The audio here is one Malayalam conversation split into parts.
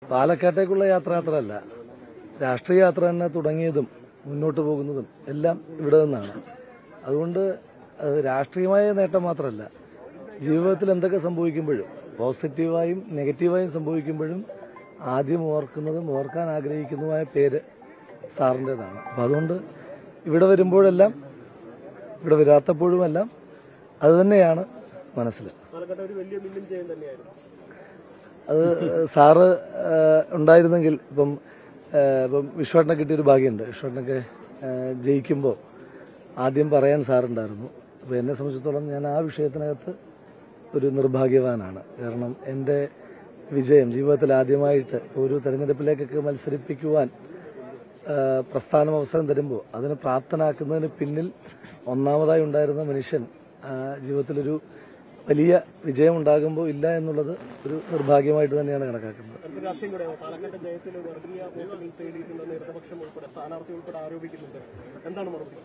പാലക്കാട്ടേക്കുള്ള യാത്ര മാത്രമല്ല രാഷ്ട്രീയ യാത്ര തന്നെ തുടങ്ങിയതും മുന്നോട്ട് പോകുന്നതും എല്ലാം ഇവിടെ നിന്നാണ് അതുകൊണ്ട് അത് രാഷ്ട്രീയമായ നേട്ടം മാത്രമല്ല ജീവിതത്തിൽ എന്തൊക്കെ സംഭവിക്കുമ്പോഴും പോസിറ്റീവായും നെഗറ്റീവായും സംഭവിക്കുമ്പോഴും ആദ്യം ഓർക്കുന്നതും ഓർക്കാൻ ആഗ്രഹിക്കുന്നതുമായ പേര് സാറിൻ്റെതാണ് അപ്പം അതുകൊണ്ട് ഇവിടെ വരുമ്പോഴെല്ലാം ഇവിടെ വരാത്തപ്പോഴുമെല്ലാം അത് തന്നെയാണ് മനസ്സിൽ പാലക്കാട് ഒരു വലിയ മില്ലും ജയം തന്നെയായിരുന്നു അത് സാറ് ഏഹ്, ഉണ്ടായിരുന്നെങ്കിൽ ഇപ്പം ഏഹ്, ഇപ്പം വിശ്വട്ടനെ കിട്ടിയൊരു ഭാഗ്യമുണ്ട് വിശ്വട്ടനൊക്കെ ജയിക്കുമ്പോൾ ആദ്യം പറയാൻ സാറുണ്ടായിരുന്നു അപ്പോൾ എന്നെ സംബന്ധിച്ചിടത്തോളം ഞാൻ ആ വിഷയത്തിനകത്ത് ഒരു നിർഭാഗ്യവാനാണ് കാരണം എൻ്റെ വിജയം ജീവിതത്തിൽ ആദ്യമായിട്ട് ഒരു തെരഞ്ഞെടുപ്പിലേക്കൊക്കെ മത്സരിപ്പിക്കുവാൻ ഏഹ്, പ്രസ്ഥാനം അവസരം തരുമ്പോൾ അതിന് പ്രാപ്തനാക്കുന്നതിന് പിന്നിൽ ഒന്നാമതായി ഉണ്ടായിരുന്ന മനുഷ്യൻ ആ, ജീവിതത്തിലൊരു വലിയ വിജയം ഉണ്ടാകുമ്പോൾ ഇല്ല എന്നുള്ളത് ഒരു നിർഭാഗ്യമായിട്ട് തന്നെയാണ് കണക്കാക്കുന്നത് അടുത്ത രാഷ്ട്രീയം കൂടെയാണ് പാലക്കാട് ജയത്തിൽ വർഗീയ വോട്ടുകൾ തേടിയിട്ടുണ്ടെന്ന് ഇടതുപക്ഷം ഉൾപ്പെടെ സ്ഥാനാർത്ഥി ഉൾപ്പെടെ ആരോപിക്കുന്നുണ്ട് എന്താണ് മറുപടി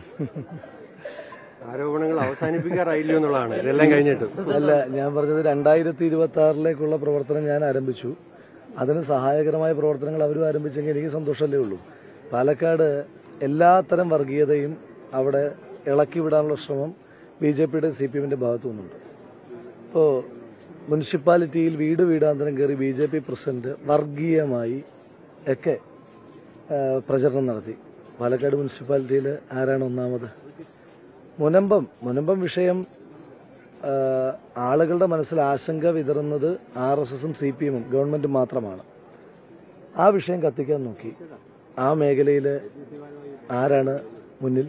ആരോപണങ്ങൾ അവസാനിപ്പിക്കാറായില്ലോ എന്നുള്ളതാണ് ഇതെല്ലാം കഴിഞ്ഞിട്ട് അല്ല ഞാൻ പറഞ്ഞത് രണ്ടായിരത്തി ഇരുപത്തി ആറിലേക്കുള്ള പ്രവർത്തനം ഞാൻ ആരംഭിച്ചു അതിന് സഹായകരമായ പ്രവർത്തനങ്ങൾ അവരും ആരംഭിച്ചെങ്കിൽ എനിക്ക് സന്തോഷമല്ലേ ഉള്ളൂ പാലക്കാട് എല്ലാത്തരം വർഗീയതയും അവിടെ ഇളക്കി വിടാനുള്ള ശ്രമം ബി ജെ പിയുടെ സി പി എമ്മിന്റെ ഭാഗത്തു നിന്നുണ്ട് ഇപ്പോൾ മുനിസിപ്പാലിറ്റിയിൽ വീട് വീടാന്തരം കയറി ബി ജെ പി പ്രസിഡന്റ് വർഗീയമായി ഒക്കെ ആ, പ്രചരണം നടത്തി പാലക്കാട് മുനിസിപ്പാലിറ്റിയിൽ ആരാണ് ഒന്നാമത് മുനമ്പം മുനമ്പം വിഷയം ആ, ആളുകളുടെ മനസ്സിൽ ആശങ്ക വിതറുന്നത് ആർ എസ് എസും സി പി എമ്മും ഗവൺമെന്റും മാത്രമാണ് ആ വിഷയം കത്തിക്കാൻ നോക്കി ആ മേഖലയിൽ ആരാണ് മുന്നിൽ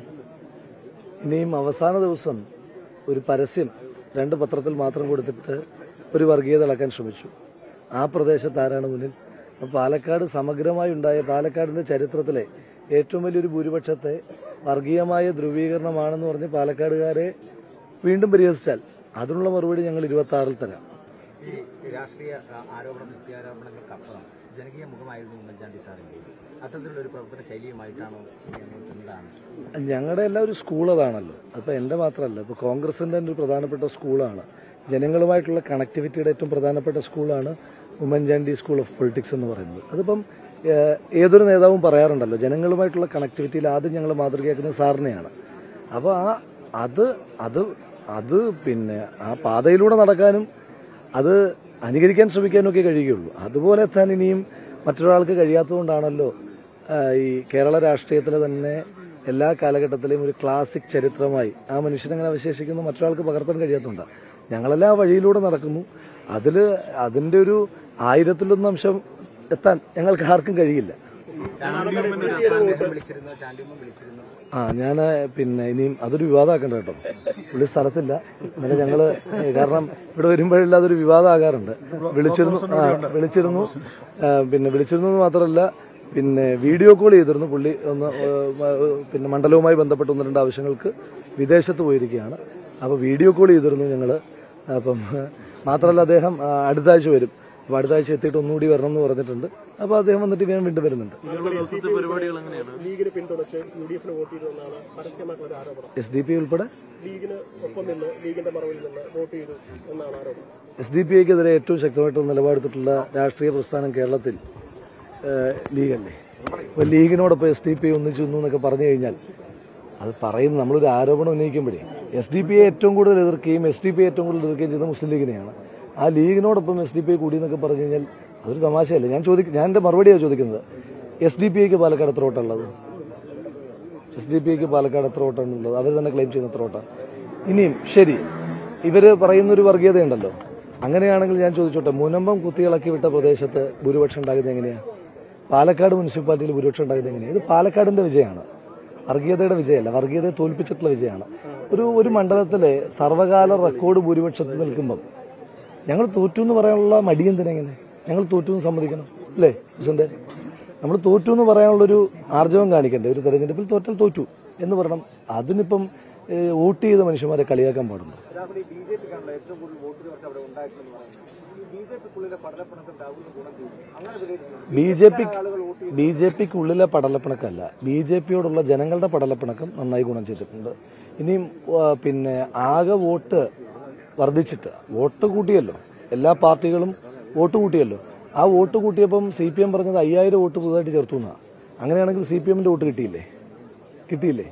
ഇനിയും അവസാന ദിവസം ഒരു പരസ്യം രണ്ട് പത്രത്തിൽ മാത്രം കൊടുത്തിട്ട് ഒരു വർഗീയത ഇളക്കാൻ ശ്രമിച്ചു ആ പ്രദേശത്ത് ആരാണ് മുന്നിൽ അപ്പോൾ പാലക്കാട് സമഗ്രമായി ഉണ്ടായ പാലക്കാടിന്റെ ചരിത്രത്തിലെ ഏറ്റവും വലിയൊരു ഭൂരിപക്ഷത്തെ വർഗീയമായ ധ്രുവീകരണമാണെന്ന് പറഞ്ഞ് പാലക്കാടുകാരെ വീണ്ടും പരിഹസിച്ചാൽ അതിനുള്ള മറുപടി ഞങ്ങൾ ഇരുപത്തി ആറിൽ തരാം ഈ രാഷ്ട്രീയ ആ, ആരോപണ പ്രത്യാരോപണങ്ങൾക്കപ്പുറം ജനകീയ മുഖമായിരുന്നു ഉമ്മൻചാണ്ടി സാറിന്റെ അത്തരത്തിലുള്ള ഒരു പ്രവർത്തന ശൈലിയുമായിട്ടാണോ ഇനി എന്താണ് ഞങ്ങളുടെ എല്ലാം ഒരു സ്കൂൾ അതാണല്ലോ അപ്പോൾ എൻ്റെ മാത്രമല്ല ഇപ്പോൾ കോൺഗ്രസിൻ്റെ ഒരു പ്രധാനപ്പെട്ട സ്കൂളാണ് ജനങ്ങളുമായിട്ടുള്ള കണക്ടിവിറ്റിയുടെ ഏറ്റവും പ്രധാനപ്പെട്ട സ്കൂളാണ് ഉമ്മൻചാണ്ടി സ്കൂൾ ഓഫ് പൊളിറ്റിക്സ് എന്ന് പറയുന്നത് അതിപ്പം ഏഹ്, ഏതൊരു നേതാവും പറയാറുണ്ടല്ലോ ജനങ്ങളുമായിട്ടുള്ള കണക്ടിവിറ്റിയിൽ ആദ്യം ഞങ്ങൾ മാതൃകയാക്കുന്നത് സാറിനെയാണ് അപ്പോൾ ആ അത് അത് അത് പിന്നെ ആ പാതയിലൂടെ നടക്കാനും അത് അനുകരിക്കാൻ ശ്രമിക്കാനും ഒക്കെ കഴിയുകയുള്ളൂ അതുപോലെ എത്താൻ ഇനിയും മറ്റൊരാൾക്ക് കഴിയാത്തതുകൊണ്ടാണല്ലോ ആ, ഈ കേരള രാഷ്ട്രീയത്തിലെ തന്നെ എല്ലാ കാലഘട്ടത്തിലെയും ഒരു ക്ലാസിക് ചരിത്രമായി ആ മനുഷ്യനങ്ങനെ അവശേഷിക്കുന്ന മറ്റൊരാൾക്ക് പകർത്താൻ കഴിയാത്തതുകൊണ്ടാണ് ഞങ്ങളെല്ലാം ആ വഴിയിലൂടെ നടക്കുന്നു അതിൽ അതിൻ്റെ ഒരു ആയിരത്തിലൊന്ന് അംശം എത്താൻ ഞങ്ങൾക്ക് ആർക്കും കഴിയില്ല വിളിച്ചിരുന്നു ചാണ്ടിയമ്മ വിളിച്ചിരുന്നു ആ ഞാൻ പിന്നെ ഇനിയും അതൊരു വിവാദമാക്കണ്ട കേട്ടോ പുള്ളി സ്ഥലത്തില്ല ഇന്നലെ ഞങ്ങള് ഏ, കാരണം ഇവിടെ വരുമ്പോഴെല്ലാം അതൊരു വിവാദമാകാറുണ്ട് വിളിച്ചിരുന്നു ആ വിളിച്ചിരുന്നു ആ, പിന്നെ വിളിച്ചിരുന്നു എന്ന് മാത്രമല്ല പിന്നെ വീഡിയോ കോൾ ചെയ്തിരുന്നു പുള്ളി ഒന്ന് ഏ, മ- പിന്നെ മണ്ഡലവുമായി ബന്ധപ്പെട്ട ഒന്ന് രണ്ട് ആവശ്യങ്ങൾക്ക് വിദേശത്ത് പോയിരിക്കുകയാണ് അപ്പോൾ വീഡിയോ കോൾ ചെയ്തിരുന്നു ഞങ്ങള് അപ്പം മാത്രമല്ല അദ്ദേഹം ആ, അടുത്ത ആഴ്ച വരും അപ്പോൾ അടുത്ത ആഴ്ച എത്തിയിട്ട് ഒന്നുകൂടി വരണം എന്ന് പറഞ്ഞിട്ടുണ്ട് അപ്പോൾ അദ്ദേഹം വന്നിട്ട് ഞാൻ വീണ്ടും വരുന്നുണ്ട് ലീഗിന് പിന്തുണച്ച് യു ഡി എഫിന് വോട്ട് ചെയ്തതെന്നാണ് പരസ്യമായിട്ടുള്ള ഒരു ആരോപണം എസ് ഡി പി ഉൾപ്പെടെ ലീഗിന് ഒപ്പം നിന്ന് ലീഗിന്റെ മറവിൽ നിന്ന് വോട്ട് ചെയ്തു എന്നാണ് ആരോപണം എസ് ഡി പി ഐക്കെതിരെ ഏറ്റവും ശക്തമായിട്ട് നിലപാടെടുത്തിട്ടുള്ള രാഷ്ട്രീയ പ്രസ്ഥാനം കേരളത്തിൽ ഏഹ്, ലീഗല്ലേ അപ്പോൾ ലീഗിനോടൊപ്പം എസ് ഡി പി ഐ ഒന്നിച്ചു നിന്നു എന്നൊക്കെ പറഞ്ഞു കഴിഞ്ഞാൽ അത് പറയുന്ന നമ്മളൊരു ആരോപണം ഉന്നയിക്കുമ്പോഴേ എസ് ഡി പി ഐ ഏറ്റവും കൂടുതൽ എതിർക്കുകയും എസ് ഡി പി ഐ ഏറ്റവും കൂടുതൽ എതിർക്കുകയും ചെയ്ത മുസ്ലിം ലീഗിനെയാണ് ആ ലീഗിനോടൊപ്പം എസ് ഡി പി ഐ കൂടി എന്നൊക്കെ പറഞ്ഞു കഴിഞ്ഞാൽ അതൊരു തമാശയല്ലേ ഞാൻ ചോദിക്കും ഞാൻ എൻ്റെ മറുപടിയാണ് ചോദിക്കുന്നത് എസ് ഡി പി ഐക്ക് പാലക്കാട് എത്ര വോട്ടുള്ളത് എസ് ഡി പി ഐക്ക് പാലക്കാട് എത്ര വോട്ടാണുള്ളത് അവർ തന്നെ ക്ലെയിം ചെയ്യുന്ന എത്ര വോട്ടാണ് ഇനിയും ശരി ഇവര് പറയുന്നൊരു വർഗീയതയുണ്ടല്ലോ അങ്ങനെയാണെങ്കിൽ ഞാൻ ചോദിച്ചോട്ടെ മുനമ്പം കുത്തിയിളക്കി വിട്ട പ്രദേശത്ത് ഭൂരിപക്ഷം ഉണ്ടാകുന്നത് എങ്ങനെയാണ് പാലക്കാട് മുനിസിപ്പാലിറ്റിയിൽ ഭൂരിപക്ഷം ഉണ്ടാകുന്നത് എങ്ങനെയാണ് ഇത് പാലക്കാടിന്റെ വിജയമാണ് വർഗീയതയുടെ വിജയമല്ല വർഗീയതയെ തോൽപ്പിച്ചിട്ടുള്ള വിജയമാണ് ഒരു ഒരു മണ്ഡലത്തിലെ സർവകാല റെക്കോർഡ് ഭൂരിപക്ഷത്തിൽ നിൽക്കുമ്പം ഞങ്ങൾ തോറ്റു എന്ന് പറയാനുള്ള മടി എന്തിനെങ്ങനെ ഞങ്ങൾ തോറ്റു എന്ന് സമ്മതിക്കണം അല്ലേ പ്രസിഡന്റ് നമ്മൾ തോറ്റു എന്ന് പറയാനുള്ളൊരു ആർജവം കാണിക്കണ്ടേ ഒരു തെരഞ്ഞെടുപ്പിൽ തോറ്റാൽ തോറ്റു എന്ന് പറയണം അതിനിപ്പം ഏഹ്, വോട്ട് ചെയ്ത മനുഷ്യന്മാരെ കളിയാക്കാൻ പാടുള്ളൂ രാഹുൽ ബി ജെ പിക്കാണല്ലോ ഏറ്റവും കൂടുതൽ വോട്ട് ചേർത്ത് അവിടെ ഉണ്ടായിട്ടുണ്ടെന്ന് പറയുന്നത് ഈ ബി ജെ പിക്കുള്ളിലെ പഠനപ്പണത്തിൽ രാഹുലിന് ഗുണം ചെയ്യും അങ്ങനെ വിലയിരുത്തുന്നു B J P B J പിക്കുള്ളിലെ പടലപ്പിണക്കമല്ല ബി ജെ പിയോടുള്ള ജനങ്ങളുടെ പടലപ്പിണക്കം നന്നായി ഗുണം ചെയ്തിട്ടുണ്ട് ഇനിയും ആ, പിന്നെ ആകെ വോട്ട് വർദ്ധിച്ചിട്ട് വോട്ട് കൂട്ടിയല്ലോ എല്ലാ പാർട്ടികളും വോട്ട് കൂട്ടിയല്ലോ ആ വോട്ട് കൂട്ടിയപ്പം സി പി എം പറഞ്ഞത് അയ്യായിരം വോട്ട് പുതുതായിട്ട് ചേർത്തു എന്നാ അങ്ങനെയാണെങ്കിൽ സി പി എമ്മിന്റെ വോട്ട് കിട്ടിയില്ലേ കിട്ടിയില്ലേ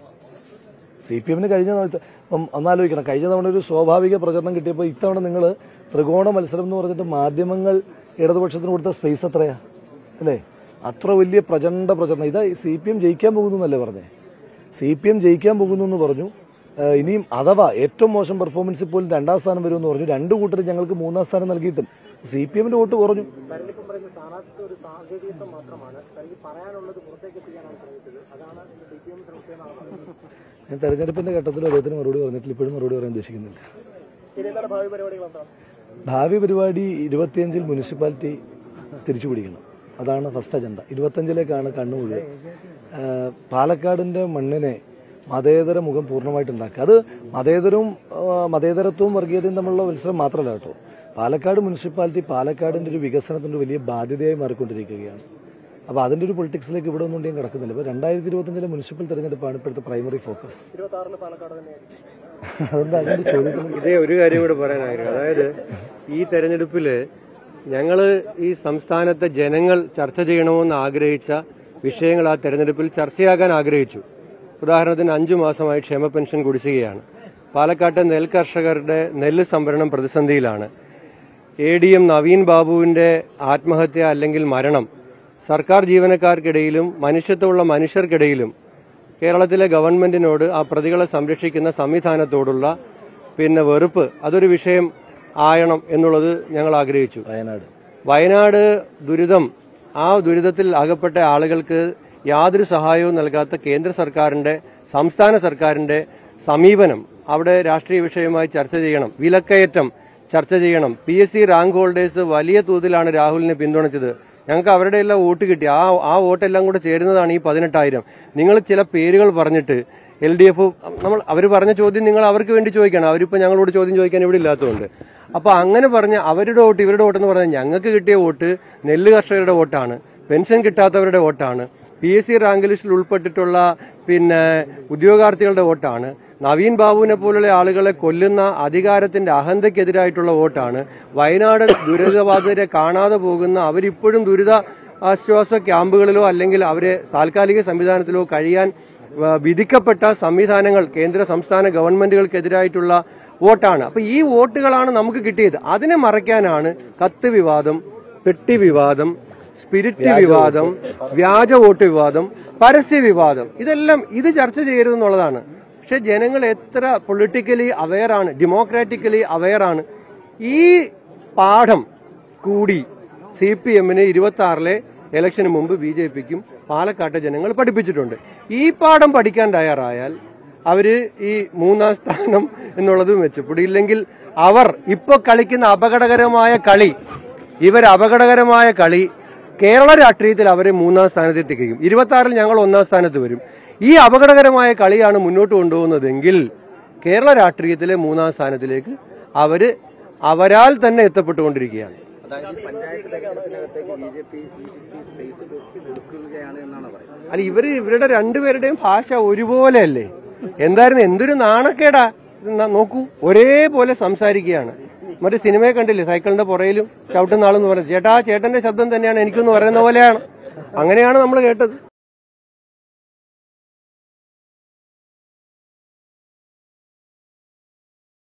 സി പി എമ്മിന് കഴിഞ്ഞ തവണ ഇപ്പം ഒന്നാലോചിക്കണം കഴിഞ്ഞ തവണ ഒരു സ്വാഭാവിക പ്രചരണം കിട്ടിയപ്പോൾ ഇത്തവണ നിങ്ങൾ ത്രികോണ മത്സരം എന്ന് പറഞ്ഞിട്ട് മാധ്യമങ്ങൾ ഇടതുപക്ഷത്തിന് കൊടുത്ത സ്പേസ് എത്രയാ അല്ലേ അത്ര വലിയ പ്രചണ്ഡ പ്രചരണം ഇതാ സി പി എം ജയിക്കാൻ പോകുന്നു എന്നല്ലേ പറഞ്ഞേ സി പി എം ജയിക്കാൻ പോകുന്നു എന്ന് പറഞ്ഞു ഏഹ് ഇനിയും അഥവാ ഏറ്റവും മോശം പെർഫോമൻസിൽ പോലും രണ്ടാം സ്ഥാനം വരുമെന്ന് പറഞ്ഞു രണ്ട് കൂട്ടരും ഞങ്ങൾക്ക് മൂന്നാം സ്ഥാനം നൽകിയിട്ടും സി പി എമ്മിന്റെ വോട്ട് കുറഞ്ഞു തരണിപ്പം പറയുന്ന സ്ഥാനാർത്ഥി ഒരു സാങ്കേതികത്വം മാത്രമാണ് തനിക്ക് പറയാനുള്ളത് പുറത്തേക്ക് എത്തിക്കാനാണ് ശ്രമിച്ചത് അതാണ് സി പി എം ശ്രമിച്ചതെന്നാണ് പറയുന്നത് ഞാൻ തെരഞ്ഞെടുപ്പിന്റെ ഘട്ടത്തിൽ അദ്ദേഹത്തിന് മറുപടി പറഞ്ഞിട്ടില്ല ഇപ്പോഴും മറുപടി പറയാൻ ഉദ്ദേശിക്കുന്നില്ല ഇനി എന്താണ് ഭാവി പരിപാടികൾ എന്താണ് ഭാവി പരിപാടി ഇരുപത്തിയഞ്ചിൽ മുനിസിപ്പാലിറ്റി തിരിച്ചു പിടിക്കണം അതാണ് ഫസ്റ്റ് അജണ്ട ഇരുപത്തഞ്ചിലേക്കാണ് കണ്ണു മുഴുവൻ ആ, പാലക്കാടിന്റെ മണ്ണിനെ മതേതര മുഖം പൂർണ്ണമായിട്ട് ഉണ്ടാക്കുക അത് മതേതരവും ആ, മതേതരത്വവും വർഗീയതയും തമ്മിലുള്ള മത്സരം മാത്രമല്ല കേട്ടോ പാലക്കാട് മുനിസിപ്പാലിറ്റി പാലക്കാടിന്റെ ഒരു വികസനത്തിന്റെ ഒരു വലിയ ബാധ്യതയായി മാറിക്കൊണ്ടിരിക്കുകയാണ് അപ്പോൾ അതിന്റെ ഒരു പൊളിറ്റിക്സിലേക്ക് ഇവിടെ ഒന്നും ഞാൻ കിടക്കുന്നില്ല ഇപ്പോൾ രണ്ടായിരത്തി ഇരുപത്തഞ്ചിലെ മുനിസിപ്പൽ തെരഞ്ഞെടുപ്പാണ് ഇപ്പോഴത്തെ പ്രൈമറി ഫോക്കസ് ഇരുപത്തി ആറിന് പാലക്കാട് തന്നെയായിരിക്കും അതുകൊണ്ട് അതിന്റെ ചോദ്യത്തിന് ഇതേ ഒരു കാര്യം കൂടെ പറയാൻ ആഗ്രഹം അതായത് ഈ തെരഞ്ഞെടുപ്പില് ഞങ്ങള് ഈ സംസ്ഥാനത്തെ ജനങ്ങൾ ചർച്ച ചെയ്യണമെന്ന് ആഗ്രഹിച്ച വിഷയങ്ങൾ ആ തെരഞ്ഞെടുപ്പിൽ ചർച്ചയാകാൻ ആഗ്രഹിച്ചു ഉദാഹരണത്തിന് അഞ്ചു മാസമായി ക്ഷേമ പെൻഷൻ കുടിശ്ശികയാണ് പാലക്കാട്ടെ നെൽ കർഷകരുടെ നെല്ല് സംഭരണം പ്രതിസന്ധിയിലാണ് എ ഡി എം നവീൻ ബാബുവിന്റെ ആത്മഹത്യ അല്ലെങ്കിൽ മരണം സർക്കാർ ജീവനക്കാർക്കിടയിലും മനുഷ്യത്വമുള്ള മനുഷ്യർക്കിടയിലും കേരളത്തിലെ ഗവൺമെന്റിനോട് ആ പ്രതികളെ സംരക്ഷിക്കുന്ന സംവിധാനത്തോടുള്ള പിന്നെ വെറുപ്പ് അതൊരു വിഷയം ആയണം എന്നുള്ളത് ഞങ്ങൾ ആഗ്രഹിച്ചു വയനാട് വയനാട് ദുരിതം ആ ദുരിതത്തിൽ അകപ്പെട്ട ആളുകൾക്ക് യാതൊരു സഹായവും നൽകാത്ത കേന്ദ്ര സർക്കാരിന്റെ സംസ്ഥാന സർക്കാരിന്റെ സമീപനം അവിടെ രാഷ്ട്രീയ വിഷയമായി ചർച്ച ചെയ്യണം വിലക്കയറ്റം ചർച്ച ചെയ്യണം P S C rank holders വലിയ തോതിലാണ് രാഹുലിനെ പിന്തുണച്ചത് ഞങ്ങൾക്ക് അവരുടെ എല്ലാം വോട്ട് കിട്ടി ആ ആ വോട്ടെല്ലാം കൂടെ ചേരുന്നതാണ് ഈ പതിനെട്ടായിരം നിങ്ങൾ ചില പേരുകൾ പറഞ്ഞിട്ട് എൽ ഡി എഫ് നമ്മൾ അവർ പറഞ്ഞ ചോദ്യം നിങ്ങൾ അവർക്ക് വേണ്ടി ചോദിക്കണം അവരിപ്പോൾ ഞങ്ങളോട് ചോദ്യം ചോദിക്കാൻ ഇവിടെ ഇല്ലാത്തതുകൊണ്ട് അപ്പൊ അങ്ങനെ പറഞ്ഞ അവരുടെ വോട്ട് ഇവരുടെ വോട്ട് എന്ന് പറഞ്ഞാൽ ഞങ്ങൾക്ക് കിട്ടിയ വോട്ട് നെല്ല് കർഷകരുടെ വോട്ടാണ് പെൻഷൻ കിട്ടാത്തവരുടെ വോട്ടാണ് പി എസ് സി റാങ്ക് ലിസ്റ്റിൽ ഉൾപ്പെട്ടിട്ടുള്ള പിന്നെ ഉദ്യോഗാർത്ഥികളുടെ വോട്ടാണ് നവീൻ ബാബുവിനെ പോലുള്ള ആളുകളെ കൊല്ലുന്ന അധികാരത്തിന്റെ അഹന്തയ്ക്കെതിരായിട്ടുള്ള വോട്ടാണ് വയനാട് ദുരിതബാധിതരെ കാണാതെ പോകുന്ന അവരിപ്പോഴും ദുരിത ആശ്വാസ ക്യാമ്പുകളിലോ അല്ലെങ്കിൽ അവരെ താൽക്കാലിക സംവിധാനത്തിലോ കഴിയാൻ ആ, വിധിക്കപ്പെട്ട സംവിധാനങ്ങൾ കേന്ദ്ര സംസ്ഥാന ഗവൺമെന്റുകൾക്കെതിരായിട്ടുള്ള വോട്ടാണ് അപ്പൊ ഈ വോട്ടുകളാണ് നമുക്ക് കിട്ടിയത് അതിനെ മറയ്ക്കാനാണ് കത്ത് വിവാദം പെട്ടി വിവാദം സ്പിരിറ്റ് വിവാദം വ്യാജ വോട്ട് വിവാദം പരസ്യ വിവാദം ഇതെല്ലാം ഇത് ചർച്ച ചെയ്യരുതെന്നുള്ളതാണ് പക്ഷെ ജനങ്ങൾ എത്ര പൊളിറ്റിക്കലി അവെയർ ആണ് ഡെമോക്രാറ്റിക്കലി അവെയർ ആണ് ഈ പാഠം കൂടി സി പി എമ്മിന് ഇരുപത്തി ആറിലെ ഇലക്ഷന് മുമ്പ് ബി ജെ പിക്കും പാലക്കാട്ടെ ജനങ്ങൾ പഠിപ്പിച്ചിട്ടുണ്ട് ഈ പാഠം പഠിക്കാൻ തയ്യാറായാൽ അവര് ഈ മൂന്നാം സ്ഥാനം എന്നുള്ളത് മെച്ചപ്പെടില്ലെങ്കിൽ അവർ ഇപ്പൊ കളിക്കുന്ന അപകടകരമായ കളി ഇവർ അപകടകരമായ കളി കേരള രാഷ്ട്രീയത്തിൽ അവരെ മൂന്നാം സ്ഥാനത്തെത്തിക്കും ഇരുപത്തി ആറിൽ ഞങ്ങൾ ഒന്നാം സ്ഥാനത്ത് വരും ഈ അപകടകരമായ കളിയാണ് മുന്നോട്ട് കൊണ്ടുപോകുന്നതെങ്കിൽ കേരള രാഷ്ട്രീയത്തിലെ മൂന്നാം സ്ഥാനത്തിലേക്ക് അവര് അവരാൽ തന്നെ എത്തപ്പെട്ടുകൊണ്ടിരിക്കുകയാണ് അതായത് ഈ പഞ്ചായത്ത് തെരഞ്ഞെടുപ്പിനകത്തേക്ക് ബി ജെ പി സ്പേസ് കൊടുക്കുകയാണ് എന്നാണ് പറയുന്നത് അല്ല ഇവര് ഇവരുടെ രണ്ടുപേരുടെയും ഭാഷ ഒരുപോലെയല്ലേ എന്തായിരുന്നു എന്തൊരു നാണക്കേടാ ഇത് ന- നോക്കൂ ഒരേപോലെ സംസാരിക്കുകയാണ് മറ്റേ സിനിമയെ കണ്ടില്ലേ സൈക്കിളിന്റെ പുറയിലും ചവിട്ടുന്ന ആളെന്ന് പറഞ്ഞു ചേട്ടാ ആ ചേട്ടന്റെ ശബ്ദം തന്നെയാണ് എനിക്കൊന്ന് പറയുന്ന പോലെയാണ് അങ്ങനെയാണ് നമ്മൾ കേട്ടത്